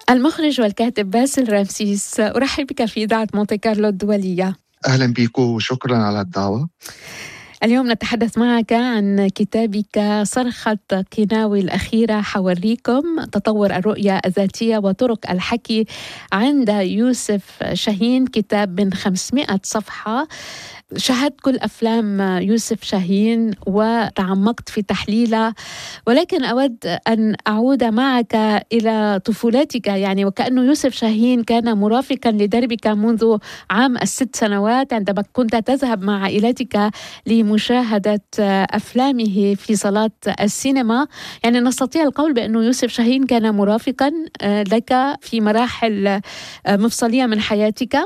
المخرج والكاتب باسل رمسيس أرحب بك في إذاعة مونتي كارلو الدولية أهلا بك وشكرا على الدعوة اليوم نتحدث معك عن كتابك صرخة قناوي الأخيرة حوريكم تطور الرؤية الذاتية وطرق الحكي عند يوسف شاهين كتاب من 500 صفحة شاهدت كل افلام يوسف شاهين وتعمقت في تحليلها ولكن اود ان اعود معك الى طفولتك يعني وكانه يوسف شاهين كان مرافقا لدربك منذ عام الست سنوات عندما كنت تذهب مع عائلتك لمشاهده افلامه في صالات السينما يعني نستطيع القول بانه يوسف شاهين كان مرافقا لك في مراحل مفصليه من حياتك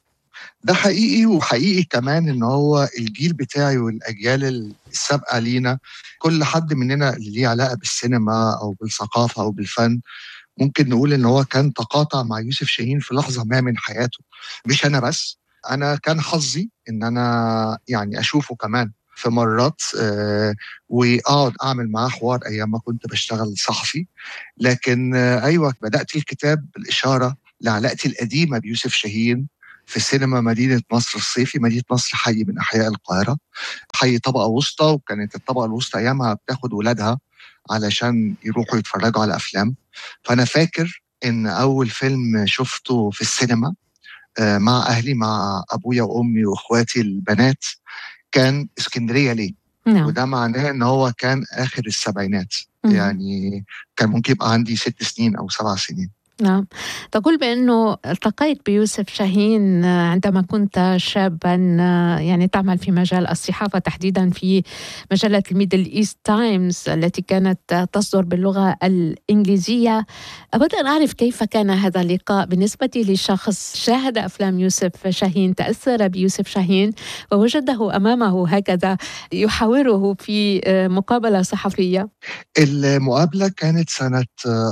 ده حقيقي وحقيقي كمان ان هو الجيل بتاعي والاجيال السابقه لينا كل حد مننا اللي ليه علاقه بالسينما او بالثقافه او بالفن ممكن نقول ان هو كان تقاطع مع يوسف شاهين في لحظه ما من حياته مش انا بس انا كان حظي ان انا يعني اشوفه كمان في مرات آه واقعد اعمل معاه حوار ايام ما كنت بشتغل صحفي لكن آه ايوه بدات الكتاب بالاشاره لعلاقتي القديمه بيوسف شاهين في السينما مدينة مصر الصيفي مدينة مصر حي من أحياء القاهرة حي طبقة وسطى وكانت الطبقة الوسطى أيامها بتاخد ولادها علشان يروحوا يتفرجوا على أفلام فأنا فاكر إن أول فيلم شفته في السينما مع أهلي مع أبويا وأمي وإخواتي البنات كان اسكندرية ليه نعم. وده معناه ان هو كان اخر السبعينات مم. يعني كان ممكن يبقى عندي ست سنين او سبع سنين نعم تقول بأنه التقيت بيوسف شاهين عندما كنت شابا يعني تعمل في مجال الصحافة تحديدا في مجلة الميدل إيست تايمز التي كانت تصدر باللغة الإنجليزية أود أن أعرف كيف كان هذا اللقاء بالنسبة لشخص شاهد أفلام يوسف شاهين تأثر بيوسف شاهين ووجده أمامه هكذا يحاوره في مقابلة صحفية المقابلة كانت سنة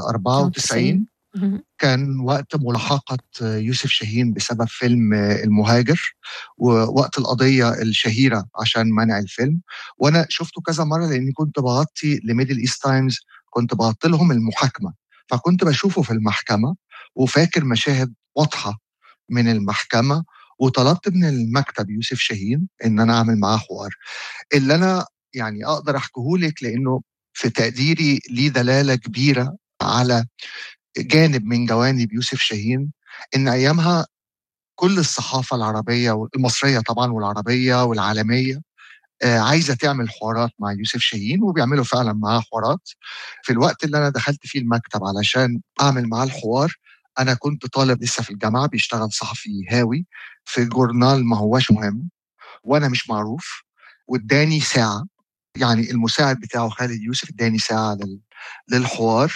94 كان وقت ملاحقة يوسف شاهين بسبب فيلم المهاجر ووقت القضية الشهيرة عشان منع الفيلم وأنا شفته كذا مرة لأني كنت بغطي لميدل إيست تايمز كنت بغطي لهم المحاكمة فكنت بشوفه في المحكمة وفاكر مشاهد واضحة من المحكمة وطلبت من المكتب يوسف شاهين ان انا اعمل معاه حوار اللي انا يعني اقدر احكيه لك لانه في تقديري ليه دلاله كبيره على جانب من جوانب يوسف شاهين ان ايامها كل الصحافه العربيه والمصريه طبعا والعربيه والعالميه عايزه تعمل حوارات مع يوسف شاهين وبيعملوا فعلا معاه حوارات في الوقت اللي انا دخلت فيه المكتب علشان اعمل معاه الحوار انا كنت طالب لسه في الجامعه بيشتغل صحفي هاوي في جورنال ما هواش مهم وانا مش معروف واداني ساعه يعني المساعد بتاعه خالد يوسف اداني ساعه للحوار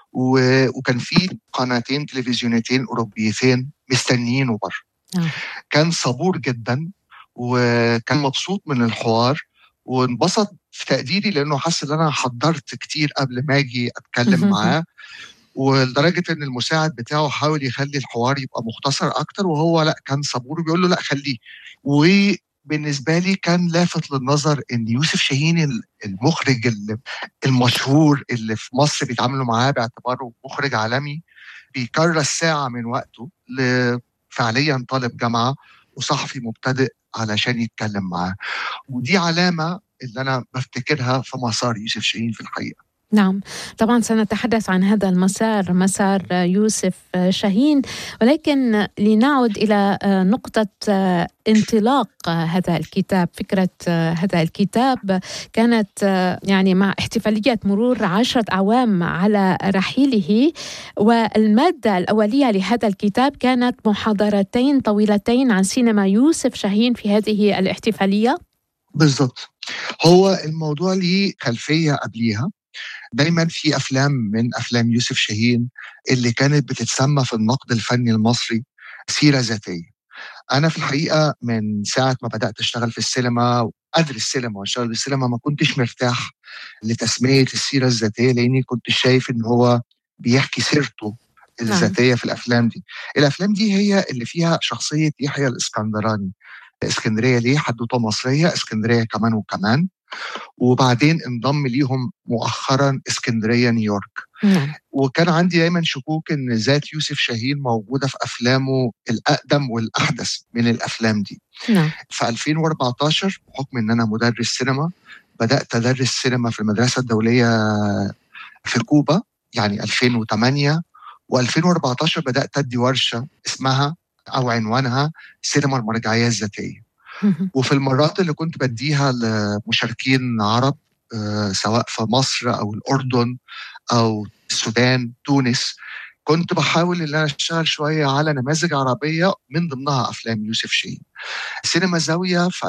وكان في قناتين تلفزيونتين اوروبيتين مستنيينه بره كان صبور جدا وكان مبسوط من الحوار وانبسط في تقديري لانه حس ان انا حضرت كتير قبل ما اجي اتكلم معاه ولدرجه ان المساعد بتاعه حاول يخلي الحوار يبقى مختصر اكتر وهو لا كان صبور وبيقول له لا خليه بالنسبة لي كان لافت للنظر ان يوسف شاهين المخرج المشهور اللي في مصر بيتعاملوا معاه باعتباره مخرج عالمي بيكرس ساعة من وقته لفعليا طالب جامعة وصحفي مبتدئ علشان يتكلم معاه ودي علامة اللي أنا بفتكرها في مسار يوسف شاهين في الحقيقة نعم طبعا سنتحدث عن هذا المسار مسار يوسف شاهين ولكن لنعد الى نقطه انطلاق هذا الكتاب فكره هذا الكتاب كانت يعني مع احتفاليه مرور عشره اعوام على رحيله والماده الاوليه لهذا الكتاب كانت محاضرتين طويلتين عن سينما يوسف شاهين في هذه الاحتفاليه بالضبط هو الموضوع ليه خلفيه قبليها دايما في افلام من افلام يوسف شاهين اللي كانت بتتسمى في النقد الفني المصري سيره ذاتيه. انا في الحقيقه من ساعه ما بدات اشتغل في السينما ادرس سينما واشتغل في السينما ما كنتش مرتاح لتسميه السيره الذاتيه لاني كنت شايف ان هو بيحكي سيرته الذاتيه في الافلام دي. الافلام دي هي اللي فيها شخصيه يحيى الاسكندراني. اسكندريه ليه حدوته مصريه اسكندريه كمان وكمان وبعدين انضم ليهم مؤخرا اسكندريه نيويورك نعم. وكان عندي دايما شكوك ان ذات يوسف شاهين موجوده في افلامه الاقدم والاحدث من الافلام دي نعم. في 2014 بحكم ان انا مدرس سينما بدات ادرس سينما في المدرسه الدوليه في كوبا يعني 2008 و2014 بدات ادي ورشه اسمها او عنوانها سينما المرجعيه الذاتيه وفي المرات اللي كنت بديها لمشاركين عرب آه، سواء في مصر او الاردن او السودان تونس كنت بحاول ان انا اشتغل شويه على نماذج عربيه من ضمنها افلام يوسف شاهين. سينما زاويه في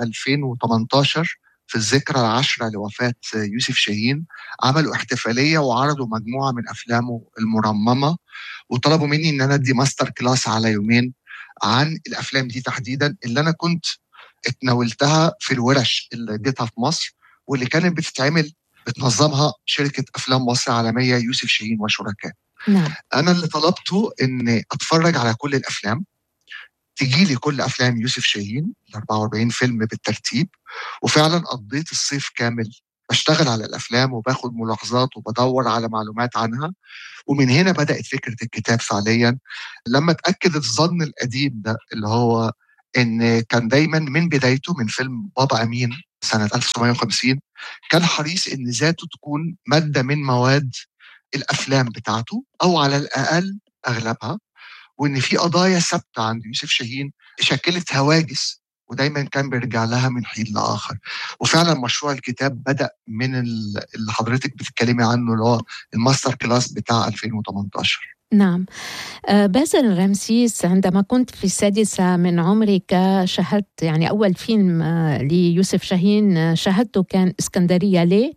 2018 في الذكرى العاشرة لوفاة يوسف شاهين عملوا احتفالية وعرضوا مجموعة من أفلامه المرممة وطلبوا مني إن أنا أدي ماستر كلاس على يومين عن الأفلام دي تحديدا اللي أنا كنت اتناولتها في الورش اللي اديتها في مصر واللي كانت بتتعمل بتنظمها شركة أفلام مصر العالمية يوسف شاهين وشركاء نعم. أنا اللي طلبته إني أتفرج على كل الأفلام تجي لي كل افلام يوسف شاهين ال 44 فيلم بالترتيب وفعلا قضيت الصيف كامل بشتغل على الافلام وباخد ملاحظات وبدور على معلومات عنها ومن هنا بدات فكره الكتاب فعليا لما اتاكد الظن القديم ده اللي هو ان كان دايما من بدايته من فيلم بابا امين سنه 1950 كان حريص ان ذاته تكون ماده من مواد الافلام بتاعته او على الاقل اغلبها وان في قضايا ثابته عند يوسف شاهين شكلت هواجس ودايما كان بيرجع لها من حين لاخر وفعلا مشروع الكتاب بدا من اللي حضرتك بتتكلمي عنه اللي هو الماستر كلاس بتاع 2018 نعم آه، باسل رمسيس عندما كنت في السادسة من عمرك شاهدت يعني أول فيلم آه، ليوسف شاهين آه، شاهدته كان اسكندرية ليه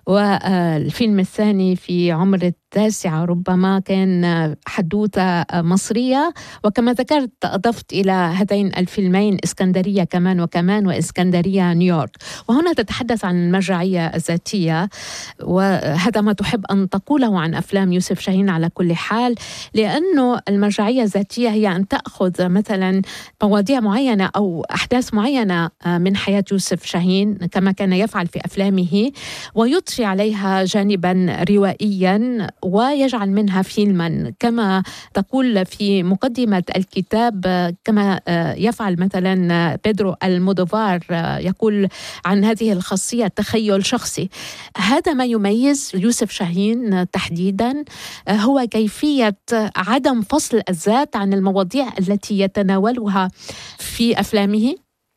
والفيلم الثاني في عمر التاسعة ربما كان حدوثة مصرية وكما ذكرت أضفت إلى هذين الفيلمين إسكندرية كمان وكمان وإسكندرية نيويورك وهنا تتحدث عن المرجعية الذاتية وهذا ما تحب أن تقوله عن أفلام يوسف شاهين على كل حال لأنه المرجعية الذاتية هي أن تأخذ مثلا مواضيع معينة أو أحداث معينة من حياة يوسف شاهين كما كان يفعل في أفلامه ويضفي عليها جانبا روائيا ويجعل منها فيلما كما تقول في مقدمة الكتاب كما يفعل مثلا بيدرو المودوفار يقول عن هذه الخاصية تخيل شخصي هذا ما يميز يوسف شاهين تحديدا هو كيفية عدم فصل الذات عن المواضيع التي يتناولها في أفلامه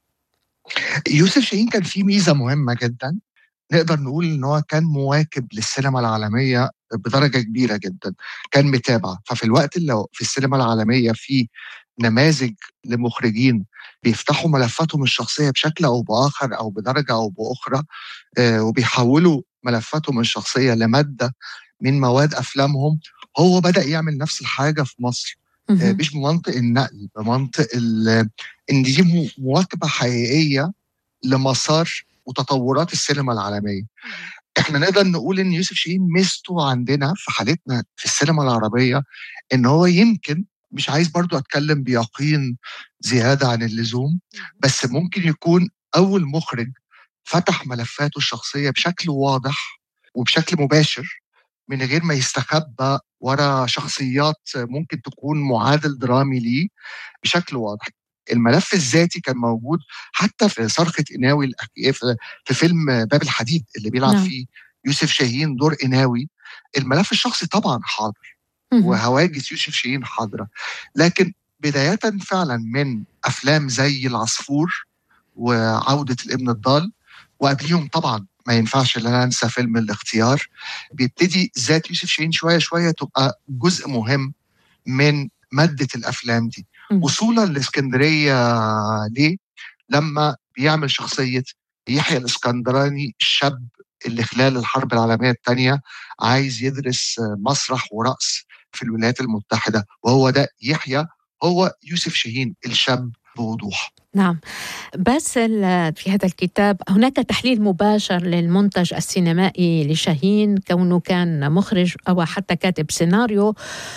يوسف شاهين كان في ميزة مهمة جدا نقدر نقول ان هو كان مواكب للسينما العالميه بدرجه كبيره جدا كان متابع ففي الوقت اللي في السينما العالميه في نماذج لمخرجين بيفتحوا ملفاتهم الشخصيه بشكل او باخر او بدرجه او باخرى آه، وبيحولوا ملفاتهم الشخصيه لماده من مواد افلامهم هو بدا يعمل نفس الحاجه في مصر آه، مش بمنطق النقل بمنطق ان دي مواكبه حقيقيه لمسار وتطورات السينما العالميه احنا نقدر نقول ان يوسف شاهين ميزته عندنا في حالتنا في السينما العربيه ان هو يمكن مش عايز برضو اتكلم بيقين زياده عن اللزوم بس ممكن يكون اول مخرج فتح ملفاته الشخصيه بشكل واضح وبشكل مباشر من غير ما يستخبى ورا شخصيات ممكن تكون معادل درامي ليه بشكل واضح الملف الذاتي كان موجود حتى في صرخه قناوي في فيلم باب الحديد اللي بيلعب نعم. فيه يوسف شاهين دور قناوي الملف الشخصي طبعا حاضر وهواجس يوسف شاهين حاضره لكن بدايه فعلا من افلام زي العصفور وعوده الابن الضال وقبليهم طبعا ما ينفعش ان انا انسى فيلم الاختيار بيبتدي ذات يوسف شاهين شويه شويه تبقى جزء مهم من ماده الافلام دي وصولا لاسكندريه ليه؟ لما بيعمل شخصيه يحيى الاسكندراني الشاب اللي خلال الحرب العالميه الثانيه عايز يدرس مسرح ورقص في الولايات المتحده وهو ده يحيى هو يوسف شاهين الشاب بوضوح نعم بس في هذا الكتاب هناك تحليل مباشر للمنتج السينمائي لشاهين كونه كان مخرج او حتى كاتب سيناريو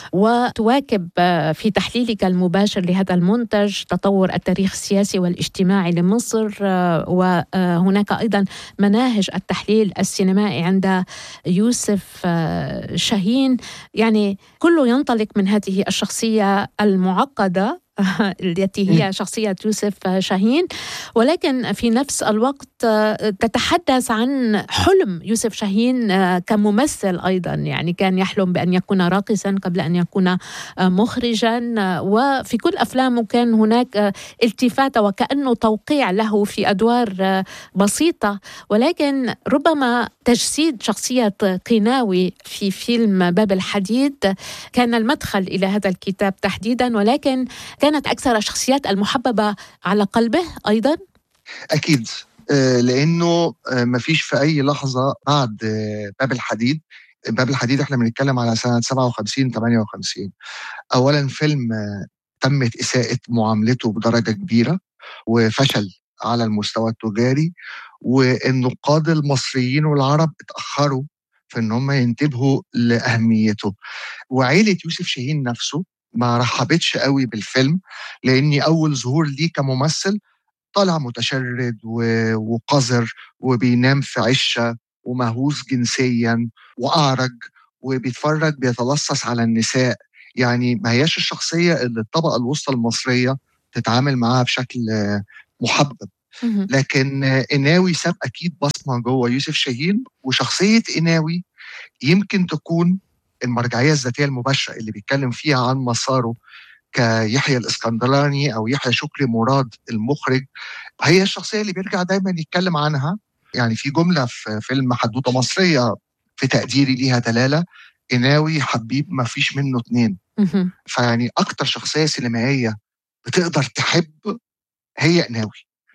وتواكب في تحليلك المباشر لهذا المنتج تطور التاريخ السياسي والاجتماعي لمصر وهناك ايضا مناهج التحليل السينمائي عند يوسف شاهين يعني كله ينطلق من هذه الشخصيه المعقده التي هي شخصية يوسف شاهين ولكن في نفس الوقت تتحدث عن حلم يوسف شاهين كممثل أيضا يعني كان يحلم بأن يكون راقصا قبل أن يكون مخرجا وفي كل أفلامه كان هناك التفاتة وكأنه توقيع له في أدوار بسيطة ولكن ربما تجسيد شخصية قناوي في فيلم باب الحديد كان المدخل إلى هذا الكتاب تحديدا ولكن كانت أكثر الشخصيات المحببة على قلبه أيضا؟ أكيد آه، لأنه آه، ما فيش في أي لحظة بعد آه، باب الحديد باب الحديد احنا بنتكلم على سنة 57 58 أولا فيلم تمت إساءة معاملته بدرجة كبيرة وفشل على المستوى التجاري والنقاد المصريين والعرب اتأخروا في ان هم ينتبهوا لاهميته وعيله يوسف شاهين نفسه ما رحبتش قوي بالفيلم لاني اول ظهور ليه كممثل طالع متشرد وقذر وبينام في عشه ومهووس جنسيا واعرج وبيتفرج بيتلصص على النساء يعني ما هياش الشخصيه اللي الطبقه الوسطى المصريه تتعامل معاها بشكل محبب لكن قناوي ساب اكيد بصمه جوه يوسف شاهين وشخصيه قناوي يمكن تكون المرجعيه الذاتيه المباشره اللي بيتكلم فيها عن مساره كيحيى الاسكندراني او يحيى شكري مراد المخرج هي الشخصيه اللي بيرجع دايما يتكلم عنها يعني في جمله في فيلم حدوته مصريه في تقديري ليها دلاله قناوي حبيب ما فيش منه اتنين فيعني اكتر شخصيه سينمائيه بتقدر تحب هي قناوي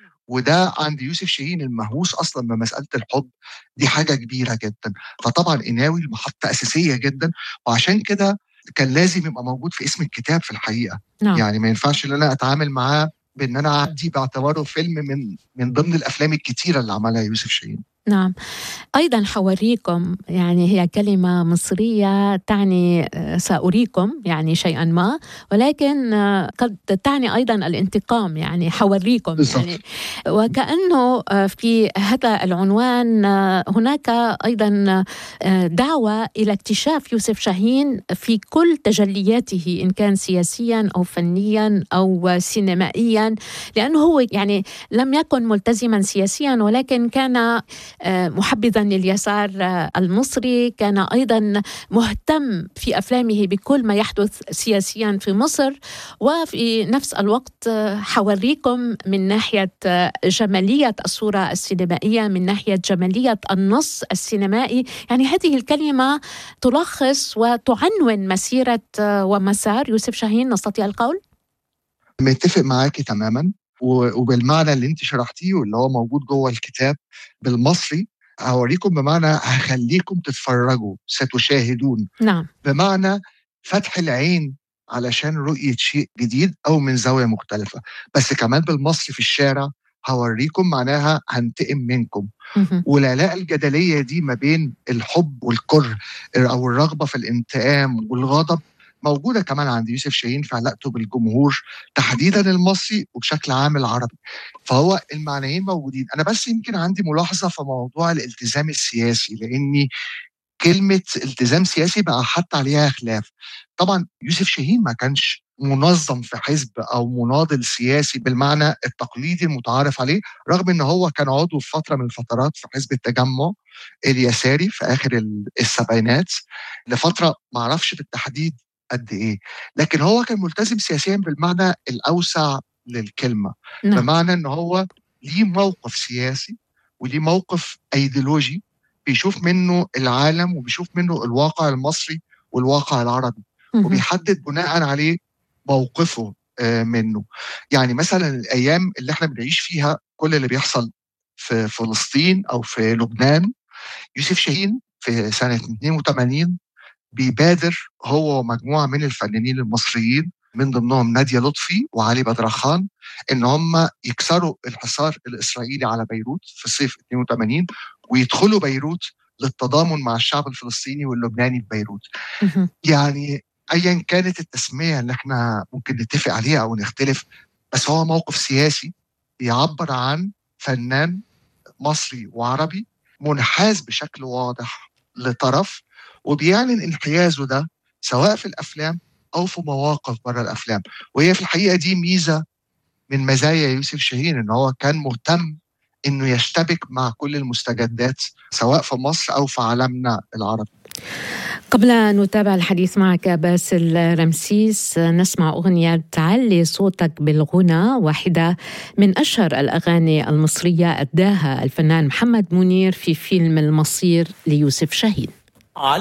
وده عند يوسف شاهين المهووس اصلا بمساله الحب دي حاجه كبيره جدا فطبعا قناوي محطه اساسيه جدا وعشان كده كان لازم يبقى موجود في اسم الكتاب في الحقيقه نعم. يعني ما ينفعش ان انا اتعامل معاه بان انا اعدي باعتباره فيلم من من ضمن الافلام الكتيره اللي عملها يوسف شاهين نعم أيضا حوريكم يعني هي كلمة مصرية تعني آه، سأريكم يعني شيئا ما ولكن آه، قد تعني أيضا الانتقام يعني حوريكم يعني وكأنه آه، في هذا العنوان هناك أيضا دعوة إلى اكتشاف يوسف شاهين في كل تجلياته إن كان سياسيا أو فنيا أو سينمائيا لأنه هو يعني لم يكن ملتزما سياسيا ولكن كان آه، محبذا لليسار آه، المصري كان ايضا مهتم في افلامه بكل ما يحدث سياسيا في مصر وفي نفس الوقت آه، حوريكم من ناحيه جماليه الصوره السينمائيه من ناحيه جماليه النص السينمائي يعني هذه الكلمه تلخص وتعنون مسيره ومسار يوسف شاهين نستطيع القول متفق معاكي تماما وبالمعنى اللي انت شرحتيه واللي هو موجود جوه الكتاب بالمصري هوريكم بمعنى هخليكم تتفرجوا ستشاهدون نعم بمعنى فتح العين علشان رؤية شيء جديد أو من زاوية مختلفة بس كمان بالمصري في الشارع هوريكم معناها هنتقم منكم ولا الجدلية دي ما بين الحب والكره أو الرغبة في الانتقام والغضب موجوده كمان عند يوسف شاهين في علاقته بالجمهور تحديدا المصري وبشكل عام العربي فهو المعنيين موجودين انا بس يمكن عندي ملاحظه في موضوع الالتزام السياسي لاني كلمه التزام سياسي بقى حتى عليها خلاف طبعا يوسف شاهين ما كانش منظم في حزب او مناضل سياسي بالمعنى التقليدي المتعارف عليه رغم ان هو كان عضو في فتره من الفترات في حزب التجمع اليساري في اخر السبعينات لفتره ما اعرفش بالتحديد قد ايه لكن هو كان ملتزم سياسيا بالمعنى الاوسع للكلمه نعم. بمعنى ان هو ليه موقف سياسي وليه موقف ايديولوجي بيشوف منه العالم وبيشوف منه الواقع المصري والواقع العربي وبيحدد بناء عليه موقفه آه، منه يعني مثلا الايام اللي احنا بنعيش فيها كل اللي بيحصل في فلسطين او في لبنان يوسف شاهين في سنه 82 بيبادر هو ومجموعه من الفنانين المصريين من ضمنهم نادية لطفي وعلي بدرخان ان هم يكسروا الحصار الاسرائيلي على بيروت في صيف 82 ويدخلوا بيروت للتضامن مع الشعب الفلسطيني واللبناني في بيروت. يعني ايا كانت التسميه اللي احنا ممكن نتفق عليها او نختلف بس هو موقف سياسي بيعبر عن فنان مصري وعربي منحاز بشكل واضح لطرف وبيعلن انحيازه ده سواء في الافلام او في مواقف بره الافلام وهي في الحقيقه دي ميزه من مزايا يوسف شاهين ان هو كان مهتم انه يشتبك مع كل المستجدات سواء في مصر او في عالمنا العربي قبل أن نتابع الحديث معك باسل رمسيس نسمع أغنية تعلي صوتك بالغنى واحدة من أشهر الأغاني المصرية أداها الفنان محمد منير في فيلم المصير ليوسف شاهين